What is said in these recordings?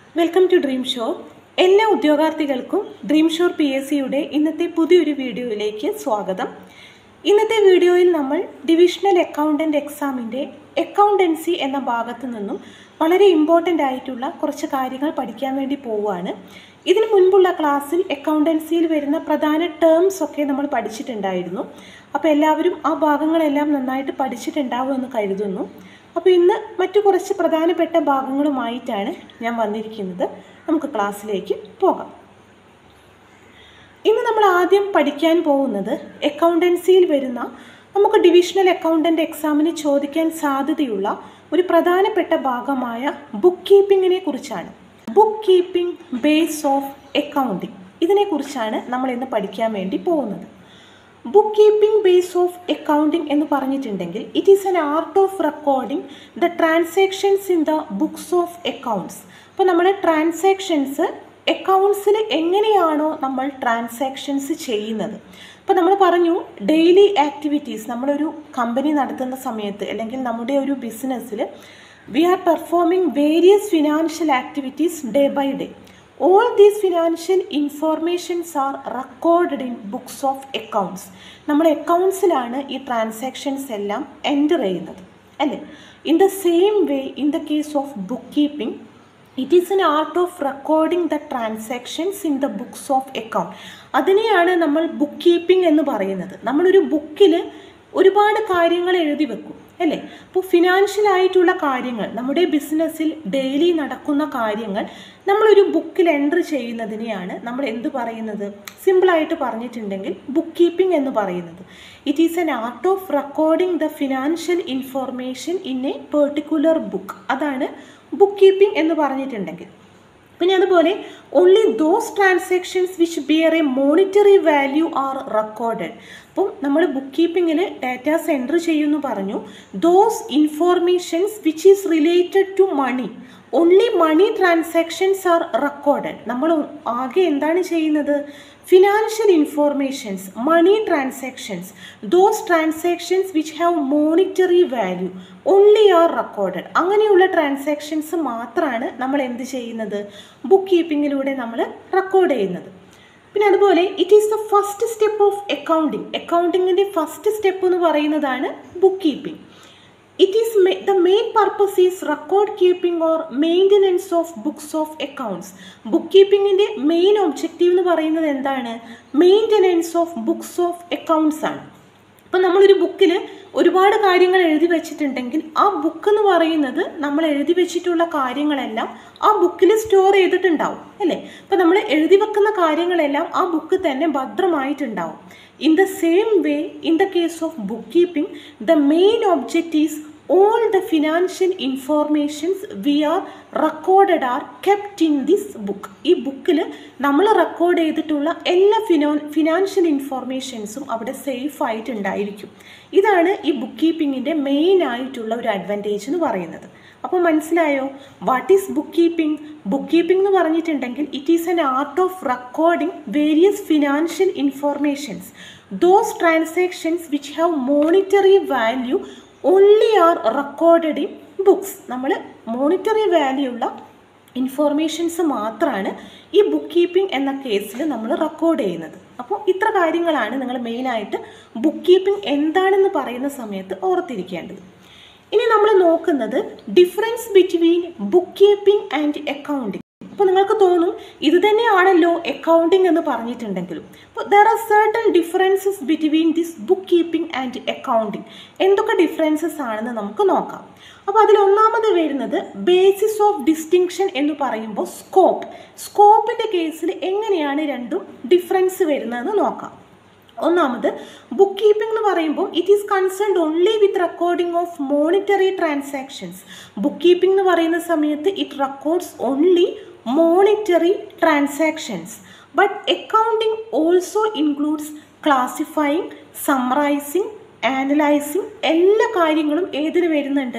welcome to dream shore എല്ലാ ഉദ്യോഗാർത്ഥികൾക്കും dream shore P S സിയുടെ ഇന്നത്തെ പുതിയൊരു വീഡിയോയിലേക്ക് സ്വാഗതം ഇന്നത്തെ വീഡിയോയിൽ നമ്മൾ ഡിവിഷണൽ അക്കൗണ്ടൻ്റ് എക്സാമിൻ്റെ അക്കൗണ്ടൻസി എന്ന ഭാഗത്തു നിന്നും വളരെ ഇമ്പോർട്ടൻ്റ് ആയിട്ടുള്ള കുറച്ച് കാര്യങ്ങൾ പഠിക്കാൻ വേണ്ടി പോവുകയാണ് ഇതിനു മുൻപുള്ള ക്ലാസ്സിൽ അക്കൗണ്ടൻസിയിൽ വരുന്ന പ്രധാന ടേംസ് ഒക്കെ നമ്മൾ പഠിച്ചിട്ടുണ്ടായിരുന്നു അപ്പോൾ എല്ലാവരും ആ ഭാഗങ്ങളെല്ലാം നന്നായിട്ട് പഠിച്ചിട്ടുണ്ടാവുമെന്ന് കരുതുന്നു അപ്പോൾ ഇന്ന് മറ്റു കുറച്ച് പ്രധാനപ്പെട്ട ഭാഗങ്ങളുമായിട്ടാണ് ഞാൻ വന്നിരിക്കുന്നത് നമുക്ക് ക്ലാസ്സിലേക്ക് പോകാം ഇന്ന് നമ്മൾ ആദ്യം പഠിക്കാൻ പോകുന്നത് അക്കൗണ്ടൻസിയിൽ വരുന്ന നമുക്ക് ഡിവിഷണൽ അക്കൗണ്ടൻ്റ് എക്സാമിന് ചോദിക്കാൻ സാധ്യതയുള്ള ഒരു പ്രധാനപ്പെട്ട ഭാഗമായ ബുക്ക് കീപ്പിങ്ങിനെ കുറിച്ചാണ് book keeping base of accounting ഇതിനെക്കുറിച്ചാണ് നമ്മൾ ഇന്ന് പഠിക്കാൻ വേണ്ടി പോകുന്നത് book keeping base of accounting എന്ന് പറഞ്ഞിട്ടുണ്ടെങ്കിൽ it is an art of recording the transactions in the books of accounts അപ്പോൾ നമ്മൾ ട്രാൻസാക്ഷൻസ് അക്കൗണ്ട്സിൽ എങ്ങനെയാണോ നമ്മൾ ട്രാൻസാക്ഷൻസ് ചെയ്യുന്നത് അപ്പോൾ നമ്മൾ പറഞ്ഞു ഡെയിലി ആക്ടിവിറ്റീസ് നമ്മളൊരു കമ്പനി നടത്തുന്ന സമയത്ത് അല്ലെങ്കിൽ നമ്മുടെ ഒരു ബിസിനസ്സിൽ we are performing various financial activities day by day all these financial informations are recorded in books of accounts നമ്മൾ അക്കൗണ്ട്സിലാണ് ഈ ട്രാൻസാക്ഷൻസ് എല്ലാം എൻ്റർ ചെയ്യുന്നത് അല്ലേ in the same way in the case of book keeping it is an art of recording the transactions in the books of account അതിനെയാണ് നമ്മൾ book keeping എന്ന് പറയുന്നത് നമ്മളൊരു ബുക്കിൽ ഒരുപാട് കാര്യങ്ങൾ എഴുതി വെക്കും അല്ലേ അപ്പോൾ ഫിനാൻഷ്യൽ ആയിട്ടുള്ള കാര്യങ്ങൾ നമ്മുടെ ബിസിനസ്സിൽ ഡെയിലി നടക്കുന്ന കാര്യങ്ങൾ നമ്മളൊരു ബുക്കിൽ എൻ്റർ ചെയ്യുന്നതിനെയാണ് നമ്മൾ എന്ത് പറയുന്നത് സിമ്പിളായിട്ട് പറഞ്ഞിട്ടുണ്ടെങ്കിൽ ബുക്ക് കീപ്പിംഗ് എന്ന് പറയുന്നത് it is an art of recording the financial information in a particular book അതാണ് ബുക്ക് കീപ്പിംഗ് എന്ന് പറഞ്ഞിട്ടുണ്ടെങ്കിൽ പിന്നെ അതുപോലെ only those transactions which bear a monetary value are recorded അപ്പം നമ്മൾ ബുക്ക് കീപ്പിങ്ങിൽ ഡാറ്റാസ് എൻറ്റർ ചെയ്യുന്നു പറഞ്ഞു those informations which is related to money only money transactions are recorded നമ്മൾ ആകെ എന്താണ് ചെയ്യുന്നത് financial informations money transactions those transactions which have monetary value only are recorded അങ്ങനെയുള്ള ട്രാൻസാക്ഷൻസ് മാത്രമാണ് നമ്മൾ എന്ത് ചെയ്യുന്നത് ബുക്ക് കീപ്പിങ്ങിലൂടെ നമ്മൾ റെക്കോർഡ് ചെയ്യുന്നത് പിന്നെ അതുപോലെ it is the first step of accounting അക്കൗണ്ടിങ്ങിൻ്റെ ഫസ്റ്റ് സ്റ്റെപ്പ് എന്ന് പറയുന്നതാണ് book keeping it is the main purpose is record keeping or maintenance of books of accounts book കീപ്പിങ്ങിൻ്റെ മെയിൻ ഒബ്ജക്റ്റീവ് എന്ന് പറയുന്നത് എന്താണ് maintenance of books of accounts ആണ് അപ്പം നമ്മളൊരു ബുക്കിൽ ഒരുപാട് കാര്യങ്ങൾ എഴുതി വെച്ചിട്ടുണ്ടെങ്കിൽ ആ ബുക്ക് എന്ന് പറയുന്നത് നമ്മൾ എഴുതി വെച്ചിട്ടുള്ള കാര്യങ്ങളെല്ലാം ആ ബുക്കിൽ സ്റ്റോർ ചെയ്തിട്ടുണ്ടാവും അല്ലേ അപ്പം നമ്മൾ എഴുതി വെക്കുന്ന കാര്യങ്ങളെല്ലാം ആ ബുക്ക് തന്നെ ഭദ്രമായിട്ടുണ്ടാവും in the same way in the case of book keeping the main object is all the financial informations we are recorded are kept in this book ഈ ബുക്കിൽ നമ്മൾ റെക്കോർഡ് ചെയ്തിട്ടുള്ള എല്ലാ ഫിനോ ഫിനാൻഷ്യൽ ഇൻഫോർമേഷൻസും അവിടെ സേഫ് ആയിട്ടുണ്ടായിരിക്കും ഇതാണ് ഈ ബുക്ക് കീപ്പിങ്ങിൻ്റെ main ആയിട്ടുള്ള ഒരു അഡ്വാൻറ്റേജ് എന്ന് പറയുന്നത് അപ്പോൾ മനസ്സിലായോ what is book keeping book keeping എന്ന് പറഞ്ഞിട്ടുണ്ടെങ്കിൽ it is an art of recording various financial informations those transactions which have monetary value only are recorded in books നമ്മൾ മോണിറ്ററി വാല്യൂ ഉള്ള ഇൻഫോർമേഷൻസ് മാത്രമാണ് ഈ ബുക്ക് കീപ്പിംഗ് എന്ന കേസിൽ നമ്മൾ record ചെയ്യുന്നത് അപ്പോൾ ഇത്ര കാര്യങ്ങളാണ് നിങ്ങൾ മെയിനായിട്ട് ബുക്ക് കീപ്പിംഗ് എന്താണെന്ന് പറയുന്ന സമയത്ത് ഓർത്തിരിക്കേണ്ടത് ഇനി നമ്മൾ നോക്കുന്നത് difference between book keeping and accounting അപ്പോൾ നിങ്ങൾക്ക് തോന്നും ഇത് തന്നെയാണല്ലോ അക്കൗണ്ടിങ് എന്ന് പറഞ്ഞിട്ടുണ്ടെങ്കിലും അപ്പോൾ there are certain differences between this book keeping and accounting എന്തൊക്കെ ഡിഫറൻസസ് ആണെന്ന് നമുക്ക് നോക്കാം അപ്പോൾ അതിൽ ഒന്നാമത് വരുന്നത് ബേസിസ് ഓഫ് ഡിസ്റ്റിങ്ഷൻ എന്ന് പറയുമ്പോൾ സ്കോപ്പ് സ്കോപ്പിൻ്റെ കേസിൽ എങ്ങനെയാണ് രണ്ടും ഡിഫറൻസ് വരുന്നതെന്ന് നോക്കാം ഒന്നാമത് ബുക്ക് കീപ്പിംഗ് എന്ന് പറയുമ്പോൾ it is concerned only with recording of monetary transactions book keeping എന്ന് പറയുന്ന സമയത്ത് it records only monetary transactions but accounting also includes classifying summarising analysing എല്ലാ കാര്യങ്ങളും ഏതിൽ വരുന്നുണ്ട്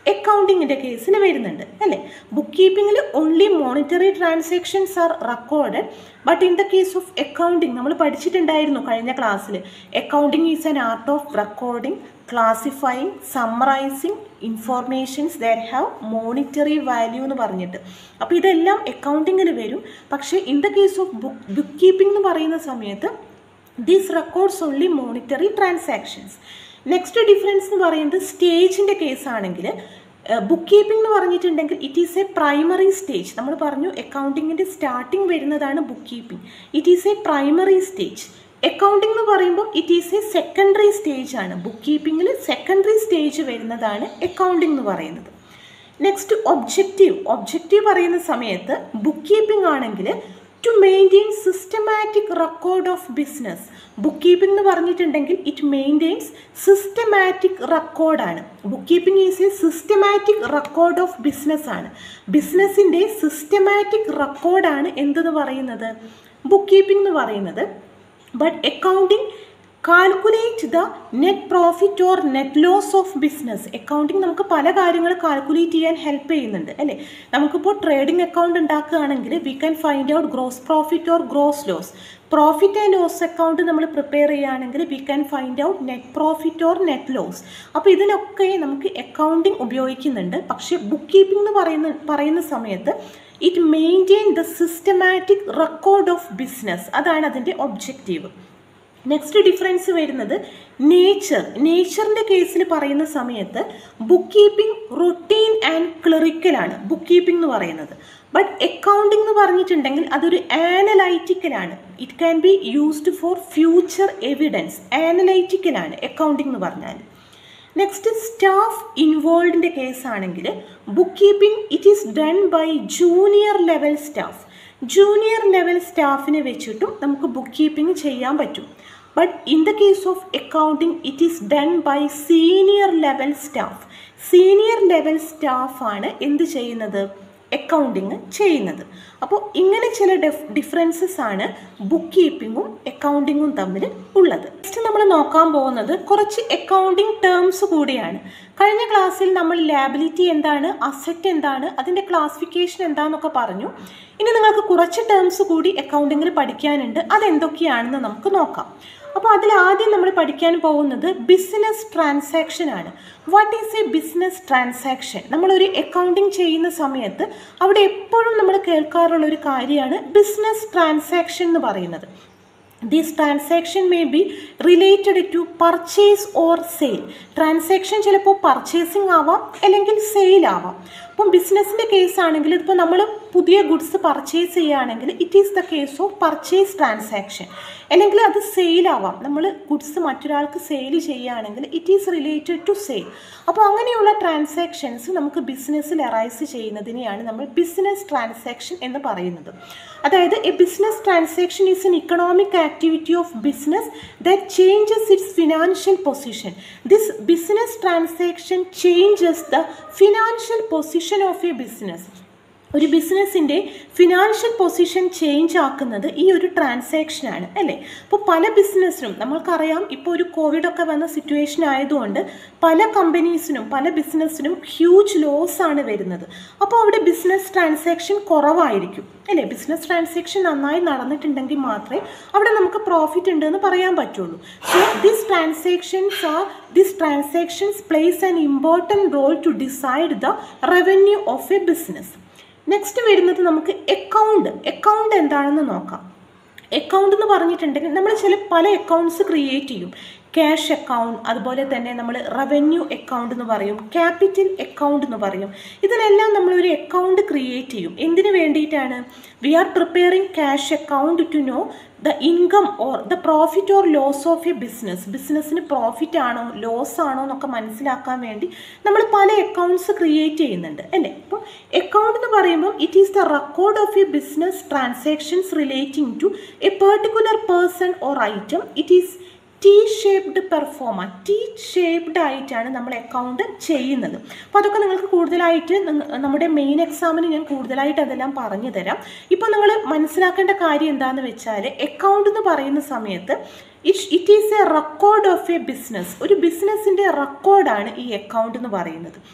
അക്കൗണ്ടിങ്ങിൻ്റെ കേസിൽ വരുന്നുണ്ട് അല്ലേ ബുക്ക് കീപ്പിങ്ങിൽ only monetary transactions are recorded but in the case of accounting നമ്മൾ പഠിച്ചിട്ടുണ്ടായിരുന്നു കഴിഞ്ഞ ക്ലാസ്സിൽ accounting is an art of recording classifying summarising informations that have monetary value എന്ന് പറഞ്ഞിട്ട് അപ്പോൾ ഇതെല്ലാം അക്കൗണ്ടിങ്ങിൽ വരും പക്ഷേ in the case of book book keeping എന്ന് പറയുന്ന സമയത്ത് these records only monetary transactions next difference എന്ന് പറയുന്നത് സ്റ്റേജിൻ്റെ കേസാണെങ്കിൽ ബുക്ക് കീപ്പിംഗ് എന്ന് പറഞ്ഞിട്ടുണ്ടെങ്കിൽ it is a primary stage നമ്മൾ പറഞ്ഞു അക്കൗണ്ടിങ്ങിൻ്റെ സ്റ്റാർട്ടിങ് വരുന്നതാണ് book keeping it is a primary stage accounting എന്ന് പറയുമ്പോൾ it is a secondary stage ആണ് ബുക്ക് കീപ്പിങ്ങിൽ സെക്കൻഡറി സ്റ്റേജ് വരുന്നതാണ് അക്കൗണ്ടിംഗ് എന്ന് പറയുന്നത് നെക്സ്റ്റ് ഒബ്ജക്റ്റീവ് ഒബ്ജക്റ്റീവ് പറയുന്ന സമയത്ത് ബുക്ക് കീപ്പിംഗ് ആണെങ്കിൽ to maintain systematic record of business book keeping എന്ന് പറഞ്ഞിട്ടുണ്ടെങ്കിൽ ഇറ്റ് മെയിൻറ്റെയിൻസ് സിസ്റ്റമാറ്റിക് റെക്കോർഡാണ് book keeping is a systematic record of business ആണ് ബിസിനസ്സിൻ്റെ സിസ്റ്റമാറ്റിക് റെക്കോർഡാണ് എന്തെന്ന് പറയുന്നത് ബുക്ക് കീപ്പിംഗ് എന്ന് പറയുന്നത് but accounting calculate the net profit or net loss of business accounting നമുക്ക് പല കാര്യങ്ങൾ കാൽക്കുലേറ്റ് ചെയ്യാൻ ഹെൽപ്പ് ചെയ്യുന്നുണ്ട് അല്ലേ നമുക്കിപ്പോൾ ട്രേഡിംഗ് അക്കൗണ്ട് ഉണ്ടാക്കുകയാണെങ്കിൽ we can find out gross profit or gross loss profit and loss account നമ്മൾ പ്രിപ്പയർ ചെയ്യുകയാണെങ്കിൽ we can find out net profit or net loss അപ്പോൾ ഇതിനൊക്കെ നമുക്ക് അക്കൗണ്ടിങ് ഉപയോഗിക്കുന്നുണ്ട് പക്ഷേ ബുക്ക് കീപ്പിംഗ് എന്ന് പറയുന്ന പറയുന്ന സമയത്ത് it maintain the systematic record of business അതാണ് അതിൻ്റെ ഒബ്ജക്റ്റീവ് നെക്സ്റ്റ് ഡിഫറൻസ് വരുന്നത് നേച്ചർ നേച്ചറിൻ്റെ കേസിൽ പറയുന്ന സമയത്ത് ബുക്ക് കീപ്പിംഗ് റൊട്ടീൻ ആൻഡ് ക്ലറിക്കലാണ് ബുക്ക് കീപ്പിംഗ് എന്ന് പറയുന്നത് ബട്ട് അക്കൗണ്ടിംഗ് എന്ന് പറഞ്ഞിട്ടുണ്ടെങ്കിൽ അതൊരു ആനലൈറ്റിക്കലാണ് it can be used for future evidence ആനലൈറ്റിക്കലാണ് അക്കൗണ്ടിംഗ് എന്ന് പറഞ്ഞാൽ നെക്സ്റ്റ് സ്റ്റാഫ് ഇൻവോൾവിൻ്റെ കേസാണെങ്കിൽ book keeping it is done by junior level staff junior level സ്റ്റാഫിനെ വെച്ചിട്ടും നമുക്ക് ബുക്ക് കീപ്പിംഗ് ചെയ്യാൻ പറ്റും but in the case of accounting it is done by senior level staff senior level സ്റ്റാഫാണ് എന്ത് ചെയ്യുന്നത് അക്കൗണ്ടിങ് ചെയ്യുന്നത് അപ്പോൾ ഇങ്ങനെ ചില ഡെഫ് ഡിഫറൻസസ് ആണ് ബുക്ക് കീപ്പിങ്ങും അക്കൗണ്ടിങ്ങും തമ്മിൽ ഉള്ളത് നെക്സ്റ്റ് നമ്മൾ നോക്കാൻ പോകുന്നത് കുറച്ച് അക്കൗണ്ടിങ് ടേംസ് കൂടിയാണ് കഴിഞ്ഞ ക്ലാസ്സിൽ നമ്മൾ ലാബിലിറ്റി എന്താണ് അസറ്റ് എന്താണ് അതിൻ്റെ ക്ലാസിഫിക്കേഷൻ എന്താണെന്നൊക്കെ പറഞ്ഞു ഇനി നിങ്ങൾക്ക് കുറച്ച് ടേംസ് കൂടി അക്കൗണ്ടിങ്ങിൽ പഠിക്കാനുണ്ട് അതെന്തൊക്കെയാണെന്ന് നമുക്ക് നോക്കാം അപ്പോൾ അതിൽ ആദ്യം നമ്മൾ പഠിക്കാൻ പോകുന്നത് ബിസിനസ് ട്രാൻസാക്ഷൻ ആണ് what is a business transaction നമ്മളൊരു അക്കൗണ്ടിങ് ചെയ്യുന്ന സമയത്ത് അവിടെ എപ്പോഴും നമ്മൾ കേൾക്കാറുള്ള ഒരു കാര്യമാണ് ബിസിനസ് ട്രാൻസാക്ഷൻ എന്ന് പറയുന്നത് this transaction may be related to purchase or sale transaction ചിലപ്പോൾ പർച്ചേസിങ് ആവാം അല്ലെങ്കിൽ സെയിൽ ആവാം ഇപ്പം ബിസിനസ്സിൻ്റെ കേസ് ആണെങ്കിൽ ഇപ്പോൾ നമ്മൾ പുതിയ ഗുഡ്സ് പർച്ചേസ് ചെയ്യുകയാണെങ്കിൽ it is the case of purchase transaction അല്ലെങ്കിൽ അത് സെയിൽ ആവാം നമ്മൾ ഗുഡ്സ് മറ്റൊരാൾക്ക് സെയിൽ ചെയ്യുകയാണെങ്കിൽ it is related to sale അപ്പോൾ അങ്ങനെയുള്ള ട്രാൻസാക്ഷൻസ് നമുക്ക് ബിസിനസ്സിൽ അറൈസ് ചെയ്യുന്നതിനെയാണ് നമ്മൾ ബിസിനസ് ട്രാൻസാക്ഷൻ എന്ന് പറയുന്നത് അതായത് a business transaction is an economic activity of business that changes its financial position this business transaction changes the financial position of a business ഒരു ബിസിനസ്സിൻ്റെ ഫിനാൻഷ്യൽ പൊസിഷൻ ചേഞ്ച് ആക്കുന്നത് ഈ ഒരു ട്രാൻസാക്ഷനാണ് അല്ലേ അപ്പോൾ പല ബിസിനസ്സിനും നമ്മൾക്കറിയാം ഇപ്പോൾ ഒരു കോവിഡ് ഒക്കെ വന്ന സിറ്റുവേഷൻ ആയതുകൊണ്ട് പല കമ്പനീസിനും പല ബിസിനസ്സിനും ഹ്യൂജ് ലോസ് ആണ് വരുന്നത് അപ്പോൾ അവിടെ ബിസിനസ് ട്രാൻസാക്ഷൻ കുറവായിരിക്കും അല്ലേ ബിസിനസ് ട്രാൻസാക്ഷൻ നന്നായി നടന്നിട്ടുണ്ടെങ്കിൽ മാത്രമേ അവിടെ നമുക്ക് പ്രോഫിറ്റ് ഉണ്ടെന്ന് പറയാൻ പറ്റുള്ളൂ so this transactions are this transactions plays an important role to decide the revenue of a business next വരുന്നത് നമുക്ക് അക്കൗണ്ട് അക്കൗണ്ട് എന്താണെന്ന് നോക്കാം അക്കൗണ്ട് എന്ന് പറഞ്ഞിട്ടുണ്ടെങ്കിൽ നമ്മൾ ചില പല അക്കൗണ്ട്സ് ക്രിയേറ്റ് ചെയ്യും ക്യാഷ് അക്കൗണ്ട് അതുപോലെ തന്നെ നമ്മൾ റവന്യൂ അക്കൗണ്ട് എന്ന് പറയും ക്യാപിറ്റൽ അക്കൗണ്ട് എന്ന് പറയും ഇതിനെല്ലാം നമ്മൾ ഒരു അക്കൗണ്ട് ക്രിയേറ്റ് ചെയ്യും എന്തിനു വേണ്ടിയിട്ടാണ് we are preparing cash account to know the income or the profit or loss of a business ബിസിനസ്സിന് പ്രോഫിറ്റ് ആണോ ലോസ് ആണോ എന്നൊക്കെ മനസ്സിലാക്കാൻ വേണ്ടി നമ്മൾ പല അക്കൗണ്ട്സ് ക്രിയേറ്റ് ചെയ്യുന്നുണ്ട് അല്ലേ അപ്പോൾ അക്കൗണ്ട് എന്ന് പറയുമ്പോൾ it is the record of a business transactions relating to a particular person or item it is T shaped proforma T shaped ആയിട്ടാണ് നമ്മൾ അക്കൗണ്ട് ചെയ്യുന്നത് അപ്പോൾ അതൊക്കെ നിങ്ങൾക്ക് കൂടുതലായിട്ട് നിങ്ങ- നമ്മുടെ മെയിൻ എക്സാമിന് ഞാൻ കൂടുതലായിട്ട് അതെല്ലാം പറഞ്ഞു തരാം ഇപ്പോൾ നിങ്ങൾ മനസ്സിലാക്കേണ്ട കാര്യം എന്താണെന്ന് വെച്ചാൽ അക്കൗണ്ട് എന്ന് പറയുന്ന സമയത്ത് it it is a record of a business ഒരു ബിസിനസ്സിൻ്റെ റെക്കോർഡാണ് ഈ അക്കൗണ്ട് എന്ന് പറയുന്നത്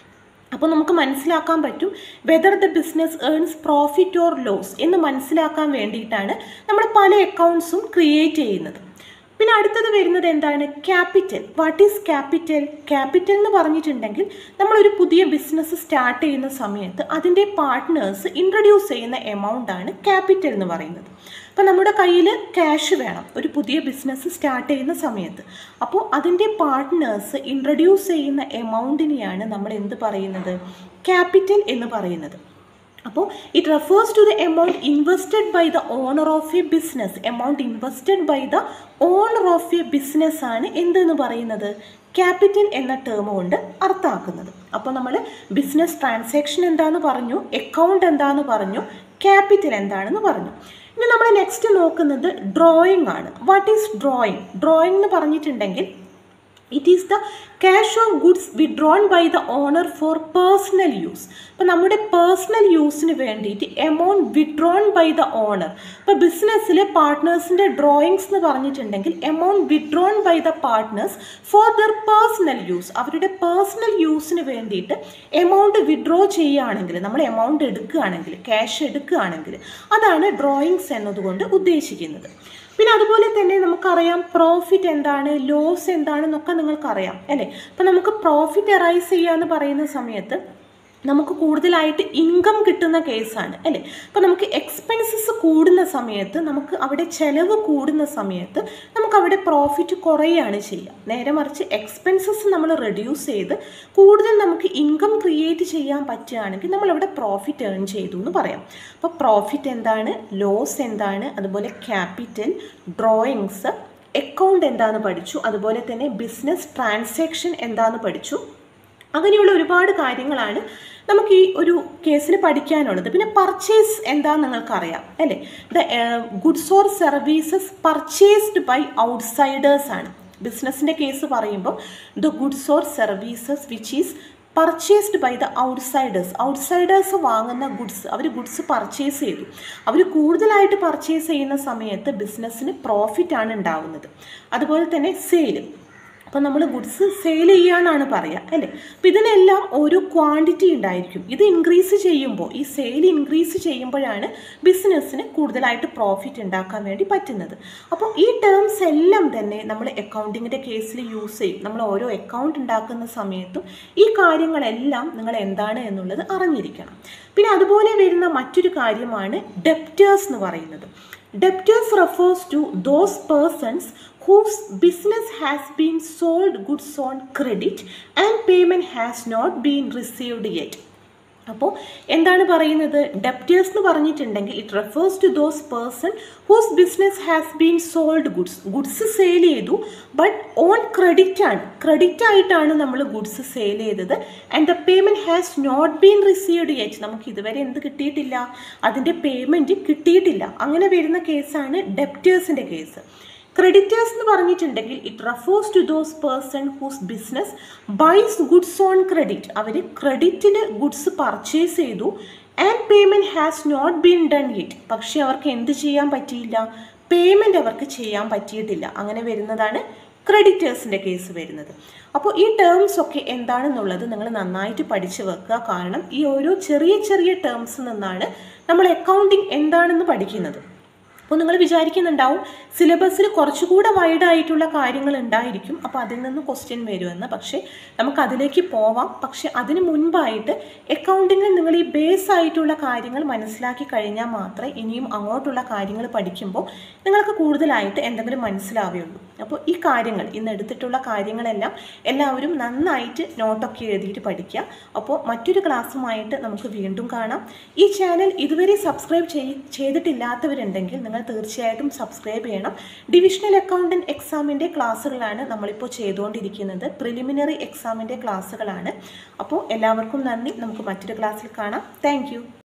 അപ്പോൾ നമുക്ക് മനസ്സിലാക്കാൻ പറ്റും whether the business earns profit or loss എന്ന് മനസ്സിലാക്കാൻ വേണ്ടിയിട്ടാണ് നമ്മൾ പല അക്കൗണ്ട്സും ക്രിയേറ്റ് ചെയ്യുന്നത് പിന്നെ അടുത്തത് വരുന്നത് എന്താണ് capital what is capital capital എന്ന് പറഞ്ഞിട്ടുണ്ടെങ്കിൽ നമ്മളൊരു പുതിയ ബിസിനസ് സ്റ്റാർട്ട് ചെയ്യുന്ന സമയത്ത് അതിൻ്റെ പാർട്ട്നേഴ്സ് ഇൻട്രൊഡ്യൂസ് ചെയ്യുന്ന എമൗണ്ട് ആണ് ക്യാപിറ്റൽ എന്ന് പറയുന്നത് അപ്പോൾ നമ്മുടെ കയ്യിൽ ക്യാഷ് വേണം ഒരു പുതിയ ബിസിനസ് സ്റ്റാർട്ട് ചെയ്യുന്ന സമയത്ത് അപ്പോൾ അതിൻ്റെ പാർട്ട്നേഴ്സ് ഇൻട്രൊഡ്യൂസ് ചെയ്യുന്ന എമൗണ്ടിനെയാണ് നമ്മൾ എന്ത് പറയുന്നത് ക്യാപിറ്റൽ എന്ന് പറയുന്നത് അപ്പോൾ it refers to the amount invested by the owner of a business amount invested by the owner of a business ആണ് എന്തെന്ന് പറയുന്നത് ക്യാപിറ്റൽ എന്ന ടേം കൊണ്ട് അർത്ഥമാക്കുന്നത് അപ്പോൾ നമ്മൾ ബിസിനസ് ട്രാൻസാക്ഷൻ എന്താന്ന് പറഞ്ഞു അക്കൗണ്ട് എന്താന്ന് പറഞ്ഞു ക്യാപിറ്റൽ എന്താണെന്ന് പറഞ്ഞു ഇനി നമ്മൾ നെക്സ്റ്റ് നോക്കുന്നത് ഡ്രോയിങ് ആണ് വാട്ട് ഈസ് ഡ്രോയിങ് ഡ്രോയിങ് എന്ന് പറഞ്ഞിട്ടുണ്ടെങ്കിൽ it is the cash of goods withdrawn by the owner for personal use അപ്പോൾ നമ്മുടെ പേഴ്സണൽ യൂസിന് വേണ്ടിയിട്ട് amount withdrawn by the owner ഇപ്പോൾ ബിസിനസ്സിലെ പാർട്ട്നേഴ്സിൻ്റെ ഡ്രോയിങ്സ് എന്ന് പറഞ്ഞിട്ടുണ്ടെങ്കിൽ amount withdrawn by the partners for their personal use അവരുടെ പേഴ്സണൽ യൂസിന് വേണ്ടിയിട്ട് എമൗണ്ട് വിഡ്രോ ചെയ്യുകയാണെങ്കിൽ നമ്മൾ എമൗണ്ട് എടുക്കുകയാണെങ്കിൽ ക്യാഷ് എടുക്കുകയാണെങ്കിൽ അതാണ് ഡ്രോയിങ്സ് എന്നതുകൊണ്ട് ഉദ്ദേശിക്കുന്നത് പിന്നെ അതുപോലെ തന്നെ നമുക്കറിയാം പ്രോഫിറ്റ് എന്താണ് ലോസ് എന്താണെന്നൊക്കെ നിങ്ങൾക്കറിയാം അല്ലേ അപ്പം നമുക്ക് പ്രോഫിറ്റ് അറൈസ് ചെയ്യുക എന്ന് പറയുന്ന സമയത്ത് നമുക്ക് കൂടുതലായിട്ട് ഇൻകം കിട്ടുന്ന കേസാണ് അല്ലേ അപ്പോൾ നമുക്ക് എക്സ്പെൻസസ് കൂടുന്ന സമയത്ത് നമുക്ക് അവിടെ ചിലവ് കൂടുന്ന സമയത്ത് നമുക്ക് അവിടെ പ്രോഫിറ്റ് കുറയുകയാണ് ചെയ്യുക നേരെ മറിച്ച് എക്സ്പെൻസസ് നമ്മൾ റെഡ്യൂസ് ചെയ്ത് കൂടുതൽ നമുക്ക് ഇൻകം ക്രിയേറ്റ് ചെയ്യാൻ പറ്റുകയാണെങ്കിൽ നമ്മളവിടെ പ്രോഫിറ്റ് ഏൺ ചെയ്തു എന്ന് പറയാം അപ്പോൾ പ്രോഫിറ്റ് എന്താണ് ലോസ് എന്താണ് അതുപോലെ ക്യാപിറ്റൽ ഡ്രോയിങ്സ് അക്കൗണ്ട് എന്താണെന്ന് പഠിച്ചു അതുപോലെ തന്നെ ബിസിനസ് ട്രാൻസാക്ഷൻ എന്താണെന്ന് പഠിച്ചു അങ്ങനെയുള്ള ഒരുപാട് കാര്യങ്ങളാണ് നമുക്ക് ഈ ഒരു കേസിൽ പഠിക്കാനുള്ളത് പിന്നെ പർച്ചേസ് എന്താണെന്ന് നിങ്ങൾക്കറിയാം അല്ലേ the goods or services purchased by outsiders ആണ് ബിസിനസ്സിൻ്റെ കേസ് പറയുമ്പോൾ the goods or services which is purchased by the outsiders outsiders വാങ്ങുന്ന ഗുഡ്സ് അവർ ഗുഡ്സ് പർച്ചേസ് ചെയ്തു അവർ കൂടുതലായിട്ട് പർച്ചേസ് ചെയ്യുന്ന സമയത്ത് ബിസിനസ്സിന് പ്രോഫിറ്റ് ആണ് ഉണ്ടാവുന്നത് അതുപോലെ തന്നെ സെയിൽ അപ്പോൾ നമ്മൾ ഗുഡ്സ് സെയിൽ ചെയ്യാന്നാണ് പറയുക അല്ലേ അപ്പം ഇതിനെല്ലാം ഓരോ ക്വാണ്ടിറ്റി ഉണ്ടായിരിക്കും ഇത് ഇൻക്രീസ് ചെയ്യുമ്പോൾ ഈ സെയിൽ ഇൻക്രീസ് ചെയ്യുമ്പോഴാണ് ബിസിനസ്സിന് കൂടുതലായിട്ട് പ്രോഫിറ്റ് ഉണ്ടാക്കാൻ വേണ്ടി പറ്റുന്നത് അപ്പോൾ ഈ ടേംസ് എല്ലാം തന്നെ നമ്മൾ അക്കൗണ്ടിങ്ങിൻ്റെ കേസിൽ യൂസ് ചെയ്യും നമ്മൾ ഓരോ അക്കൗണ്ട് ഉണ്ടാക്കുന്ന സമയത്തും ഈ കാര്യങ്ങളെല്ലാം നിങ്ങൾ എന്താണ് എന്നുള്ളത് അറിഞ്ഞിരിക്കണം പിന്നെ അതുപോലെ വരുന്ന മറ്റൊരു കാര്യമാണ് ഡെപ്റ്റേഴ്സ് എന്ന് പറയുന്നത് debtors refers to those persons whose business has been sold goods on credit and payment has not been received yet അപ്പോൾ എന്താണ് പറയുന്നത് ഡെപ്റ്റേഴ്സ് എന്ന് പറഞ്ഞിട്ടുണ്ടെങ്കിൽ it refers to those person whose business has been sold goods goods sale ചെയ്തു but on credit ആണ് credit ആയിട്ടാണ് നമ്മൾ goods sale ചെയ്തത് and the payment has not been received yet നമുക്ക് ഇതുവരെ എന്ത് കിട്ടിയിട്ടില്ല അതിൻ്റെ പേയ്മെൻറ്റ് കിട്ടിയിട്ടില്ല അങ്ങനെ വരുന്ന കേസാണ് ഡെപ്റ്റേഴ്സിൻ്റെ കേസ് ക്രെഡിറ്റേഴ്സ് എന്ന് പറഞ്ഞിട്ടുണ്ടെങ്കിൽ it refers to those person whose business buys goods on credit അവർ ക്രെഡിറ്റിന് ഗുഡ്സ് പർച്ചേസ് ചെയ്തു and payment has not been done yet പക്ഷേ അവർക്ക് എന്ത് ചെയ്യാൻ പറ്റിയില്ല പേയ്മെൻറ്റ് അവർക്ക് ചെയ്യാൻ പറ്റിയിട്ടില്ല അങ്ങനെ വരുന്നതാണ് ക്രെഡിറ്റേഴ്സിൻ്റെ കേസ് വരുന്നത് അപ്പോൾ ഈ ടേംസ് ഒക്കെ എന്താണെന്നുള്ളത് നിങ്ങൾ നന്നായിട്ട് പഠിച്ചു വെക്കുക കാരണം ഈ ഓരോ ചെറിയ ചെറിയ ടേംസ് നിന്നാണ് നമ്മൾ അക്കൗണ്ടിങ് എന്താണെന്ന് പഠിക്കുന്നത് അപ്പോൾ നിങ്ങൾ വിചാരിക്കുന്നുണ്ടാവും സിലബസിൽ കുറച്ചുകൂടെ വൈഡ് ആയിട്ടുള്ള കാര്യങ്ങൾ ഉണ്ടായിരിക്കും അപ്പോൾ അതിൽ നിന്ന് ക്വസ്റ്റ്യൻ വരുമെന്ന് പക്ഷേ നമുക്ക് അതിലേക്ക് പോവാം പക്ഷെ അതിന് മുൻപായിട്ട് അക്കൗണ്ടിങ്ങിൽ നിങ്ങൾ ഈ ബേസ് ആയിട്ടുള്ള കാര്യങ്ങൾ മനസ്സിലാക്കി കഴിഞ്ഞാൽ മാത്രമേ ഇനിയും അങ്ങോട്ടുള്ള കാര്യങ്ങൾ പഠിക്കുമ്പോൾ നിങ്ങൾക്ക് കൂടുതലായിട്ട് എന്തെങ്കിലും മനസ്സിലാവുകയുള്ളൂ അപ്പോൾ ഈ കാര്യങ്ങൾ ഇന്ന് എടുത്തിട്ടുള്ള കാര്യങ്ങളെല്ലാം എല്ലാവരും നന്നായിട്ട് നോട്ടൊക്കെ എഴുതിയിട്ട് പഠിക്കുക അപ്പോൾ മറ്റൊരു ക്ലാസ്സുമായിട്ട് നമുക്ക് വീണ്ടും കാണാം ഈ ചാനൽ ഇതുവരെ സബ്സ്ക്രൈബ് ചെയ് ചെയ്തിട്ടില്ലാത്തവരുണ്ടെങ്കിൽ നിങ്ങൾ തീർച്ചയായിട്ടും സബ്സ്ക്രൈബ് ചെയ്യണം ഡിവിഷണൽ അക്കൗണ്ടൻറ്റ് എക്സാമിൻ്റെ ക്ലാസ്സുകളാണ് നമ്മളിപ്പോൾ ചെയ്തുകൊണ്ടിരിക്കുന്നത് പ്രിലിമിനറി എക്സാമിൻ്റെ ക്ലാസ്സുകളാണ് അപ്പോൾ എല്ലാവർക്കും നന്ദി നമുക്ക് മറ്റൊരു ക്ലാസ്സിൽ കാണാം താങ്ക്